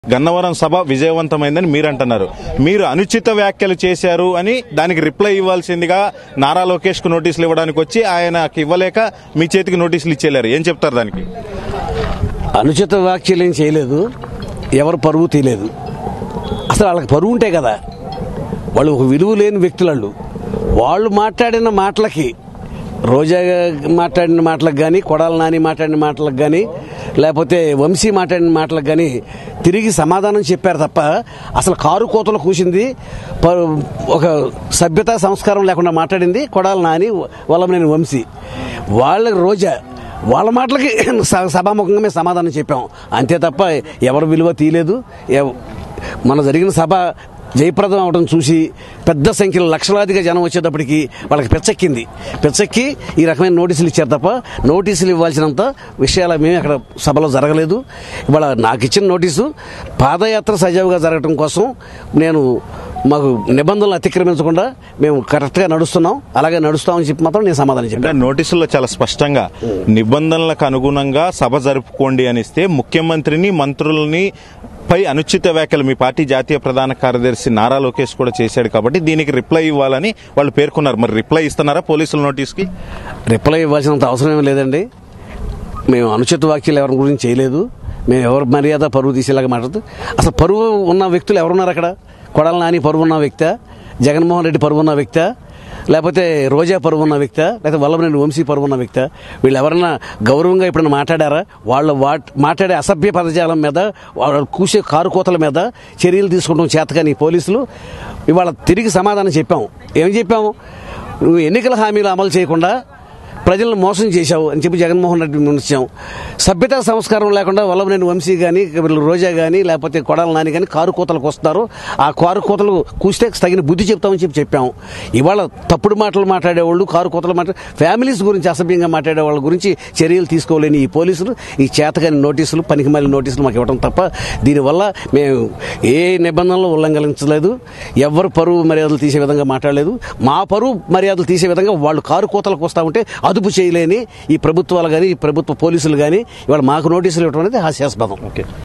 గన్నవరం సభ విజయవంతమైందని మీరు అంటున్నారు మీరు అనుచిత వ్యాఖ్యలు చేశారు అని దానికి రిప్లై ఇవ్వాల్సిందిగా నారా లోకేష్ కు నోటీసులు ఇవ్వడానికి వచ్చి ఆయనకి ఇవ్వలేక మీ చేతికి నోటీసులు ఇచ్చేలేరు ఏం చెప్తారు దానికి అనుచిత వ్యాఖ్యలు ఏం చేయలేదు ఎవరు పరువు తీయలేదు అసలు వాళ్ళకి పరువు ఉంటే కదా వాళ్ళు ఒక విలువ లేని వ్యక్తులు వాళ్ళు వాళ్ళు మాట్లాడిన మాటలకి రోజా మాట్లాడిన మాటలకు కానీ కొడాల నాని మాట్లాడిన మాటలకు కానీ లేకపోతే వంశీ మాట్లాడిన మాటలకు కానీ తిరిగి సమాధానం చెప్పారు తప్ప అసలు కారు కోతలు కూసింది ప- ఒక సభ్యత సంస్కారం లేకుండా మాట్లాడింది కొడాల నాని వల్లమనేని వంశీ వాళ్ళ రోజా వాళ్ళ మాటలకి స- సభాముఖంగా మేము సమాధానం చెప్పాం అంతే తప్ప ఎవరు విలువ తీయలేదు ఎవ- మన జరిగిన సభ జయప్రదం అవడం చూసి పెద్ద సంఖ్యలో లక్షలాదిగా జనం వచ్చేటప్పటికి వాళ్ళకి పెచ్చెక్కింది పెచ్చెక్కి ఈ రకమైన నోటీసులు ఇచ్చారు తప్ప నోటీసులు ఇవ్వాల్సినంత విషయాలు మేము అక్కడ సభలో జరగలేదు ఇవాళ నాకు ఇచ్చిన నోటీసు పాదయాత్ర సజావుగా జరగడం కోసం నేను మాకు నిబంధనలు అతిక్రమించకుండా మేము కరెక్ట్గా నడుస్తున్నాం అలాగే నడుస్తామని చెప్పి మాత్రం నేను సమాధానం చెప్పాను అంటే నోటీసుల్లో చాలా స్పష్టంగా నిబంధనలకు అనుగుణంగా సభ జరుపుకోండి అనిస్తే ముఖ్యమంత్రిని మంత్రులని పై అనుచిత వ్యాఖ్యలు మీ పార్టీ జాతీయ ప్రధాన కార్యదర్శి నారా లోకేష్ కూడా చేశాడు కాబట్టి దీనికి రిప్లై ఇవ్వాలని వాళ్ళు పేర్కొన్నారు మరి రిప్లై ఇస్తున్నారా పోలీసుల నోటీస్కి రిప్లై ఇవ్వాల్సినంత అవసరం ఏమీ లేదండి మేము అనుచిత వ్యాఖ్యలు ఎవరి గురించి చేయలేదు మేము ఎవరి మర్యాద పరువు తీసేలాగా మాట్లాడుతూ అసలు పరువు ఉన్న వ్యక్తులు ఎవరున్నారు అక్కడ కొడాల నాని పరువు ఉన్న వ్యక్త జగన్మోహన్ రెడ్డి పరువు ఉన్న వ్యక్త లేకపోతే రోజా పరువు ఉన్న వ్యక్త లేకపోతే వల్లభనేని వంశీ పరువు ఉన్న వ్యక్త వీళ్ళు ఎవరన్నా గౌరవంగా ఎప్పుడైనా మాట్లాడారా వాళ్ళ వాట్ మాట్లాడే అసభ్య పదజాలం మీద వాళ్ళ కూసే కారు కోతల మీద చర్యలు తీసుకుంటాం చేతకాని పోలీసులు ఇవాళ తిరిగి సమాధానం చెప్పాం ఏం చెప్పాము నువ్వు ఎన్నికల హామీలు అమలు చేయకుండా ప్రజలను మోసం చేశావు అని చెప్పి జగన్మోహన్ రెడ్డి ఉంచాం సభ్యత సంస్కారం లేకుండా వల్లభనేని వంశీ కానీ రోజా కానీ లేకపోతే కొడాల నాని కానీ కారు కోతలకు వస్తారు ఆ కారు కోతలు కూస్తే తగిన బుద్ధి చెప్తామని చెప్పి చెప్పాము ఇవాళ తప్పుడు మాటలు మాట్లాడేవాళ్ళు కారు కోతలు మాట్లాడే ఫ్యామిలీస్ గురించి అసభ్యంగా మాట్లాడే వాళ్ళ గురించి చర్యలు తీసుకోలేని ఈ పోలీసులు ఈ చేతగాని నోటీసులు పనికిమాలిన నోటీసులు మాకు ఇవ్వడం తప్ప దీనివల్ల మేము ఏ నిబంధనలు ఉల్లంఘించలేదు ఎవరు పరువు మర్యాదలు తీసే విధంగా మాట్లాడలేదు మా పరువు మర్యాదలు తీసే విధంగా వాళ్ళు కారు కోతలకు వస్తూ ఉంటే అదుపు చేయలేని ఈ ప్రభుత్వాలు కానీ ఈ ప్రభుత్వ పోలీసులు కానీ ఇవాళ మాకు నోటీసులు ఇవ్వడం అనేది హాస్యాస్పదం ఓకే